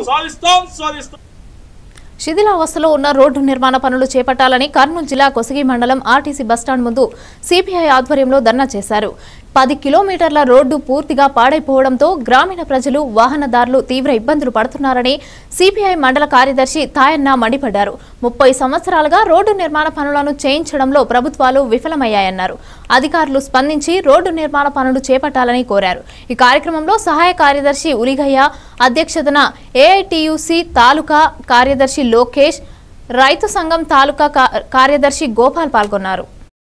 సాధిస్తాం సాధిస్తాం శిథిలావస్థలో ఉన్న రోడ్డు నిర్మాణ పనులు చేపట్టాలని కర్నూలు జిల్లా కొసగి మండలం ఆర్టీసీ బస్టాండ్ ముందు సిపిఐ ఆధ్వర్యంలో ధర్నా చేశారు పది కిలోమీటర్ల రోడ్డు పూర్తిగా పాడైపోవడంతో గ్రామీణ ప్రజలు వాహనదారులు తీవ్ర ఇబ్బందులు పడుతున్నారని సిపిఐ మండల కార్యదర్శి తాయన్న మండిపడ్డారు ముప్పై సంవత్సరాలుగా రోడ్డు నిర్మాణ పనులను చేయించడంలో ప్రభుత్వాలు విఫలమయ్యాయన్నారు అధికారులు స్పందించి రోడ్డు నిర్మాణ పనులు చేపట్టాలని కోరారు ఈ కార్యక్రమంలో సహాయ కార్యదర్శి ఉలిగయ్య అధ్యక్షతన ఏఐటియుసి తాలూకా కార్యదర్శి లోకేష్ రైతు సంఘం తాలూకా కా- కార్యదర్శి గోపాల్ పాల్గొన్నారు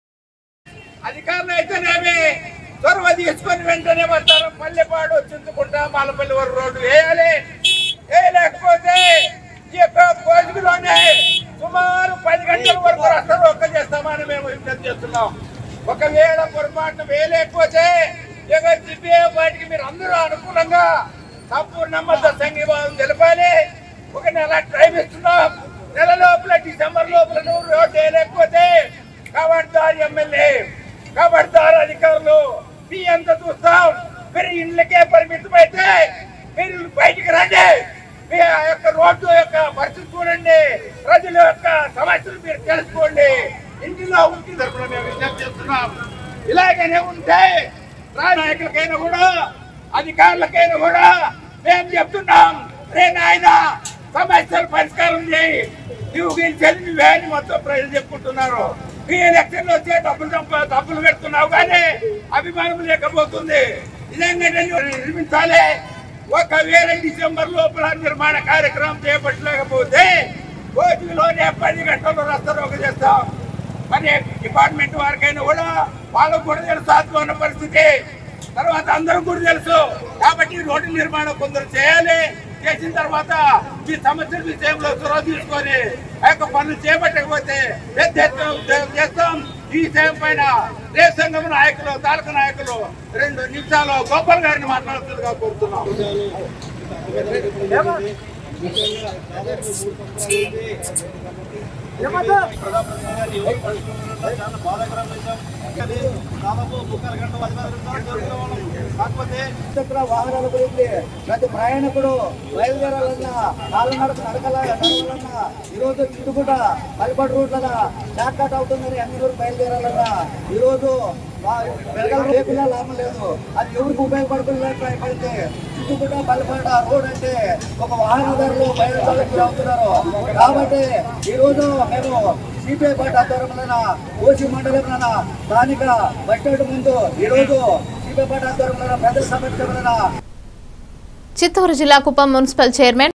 అధికారులు అయితేనేమి చొరవ తీసుకొని వెంటనే వస్తారు పల్లెపాడు చింతకుంట మాలపల్లి వరకు రోడ్డు వేయాలి వేయలేకపోతే ఈ యొక్క కోజిలోనే సుమారు పది గంటల వరకు రస్తా ఒక్క చేస్తామని మేము విజ్ఞప్తి చేస్తున్నాం ఒకవేళ పొరపాటున వేయలేకపోతే ఇక సిపిఐ పార్టీకి మీరు అందరూ అనుకూలంగా సంపూర్ణ మద్దతు సంఘీభావం తెలపాలి ఒక నెల టైం ఇస్తున్నాం నెల లోపల డిసెంబర్ లోపల నువ్వు రోడ్డు వేయలేకపోతే ఖబర్దార్ ఎమ్మెల్యే ఖబర్దార్ అధికారులు మీ ఎంత చూస్తాం మీరు ఇళ్ళకే పరిమితం అయితే మీరు బయటికి రండి మీ ఆ యొక్క రోడ్డు యొక్క పరిస్థితి చూడండి ప్రజల యొక్క సమస్యలు మీరు తెలుసుకోండి ఇంటిలో ఉంటి తరపున మేము విజ్ఞప్తి చేస్తున్నాం ఇలాగనే ఉంటే రాజనాయకులకైనా కూడా అధికారులకైనా కూడా మేము చెప్తున్నాం రే నాయన సమస్యలు పరిష్కారం చేయి నువ్వు గెలిచేది నువ్వే అని మొత్తం ప్రజలు చెప్పుకుంటున్నారు ఈ ఎలక్షన్ లో వచ్చే డబ్బులు సంప డబ్బులు పెడుతున్నావు కానీ అభిమానం లేకపోతుంది ఇదేంటంటే నువ్వు నిర్మించాలి ఒకవేళ డిసెంబర్ లోపల నిర్మాణ కార్యక్రమం చేపట్టలేకపోతే కోటిలోనే పది గంటలు రస్తరోగ చేస్తాం మరి డిపార్ట్మెంట్ వారికైనా కూడా వాళ్ళకు కూడా తెలుసు ఆత్మ పరిస్థితి తర్వాత అందరూ కూడా తెలుసు కాబట్టి రోడ్డు నిర్మాణం కొందరు చేయాలి చేసిన తర్వాత ఈ సమస్యల విషయంలో చొరవ తీసుకొని ఆ యొక్క పనులు చేపట్టకపోతే పెద్ద ఎత్తున ఉద్యోగం చేస్తాం ఈ విషయం పైన రేపు సంఘం నాయకులు తాలూకా నాయకులు రెండు నిమిషాలు గోపాల్ గారిని మాట్లాడుతుందిగా కోరుతున్నాం ద్విచక్ర వాహనాల గురించి ప్రతి ప్రయాణికుడు బయలుదేరాలన్నా కాళ్ళ నడక నడకల నడవాలన్నా ఈరోజు చుట్టుకుంట పల్లిపడి రూట్ల బ్యాక్ కట్ అవుతుందని అన్ని రోజులు బయలుదేరాలన్నా ఈరోజు వెలగల లేకుండా లాభం లేదు అది ఎవరికి ఉపయోగపడుతున్నట్లయితే చుట్టుకుంట పల్లిపడ రోడ్ అంటే ఒక వాహనదారులు బయలుదేరాలకు అవుతున్నారు కాబట్టి ఈరోజు మేము సిపిఐ పార్టీ ఆధ్వర్యంలో ఓసి మండలంలో స్థానిక బస్ స్టాండ్ ముందు ఈరోజు సిపిఐ పార్టీ ఆధ్వర్యంలో పెద్ద సమస్య చిత్తూరు జిల్లా కుప్పం మున్సిపల్ చైర్మన్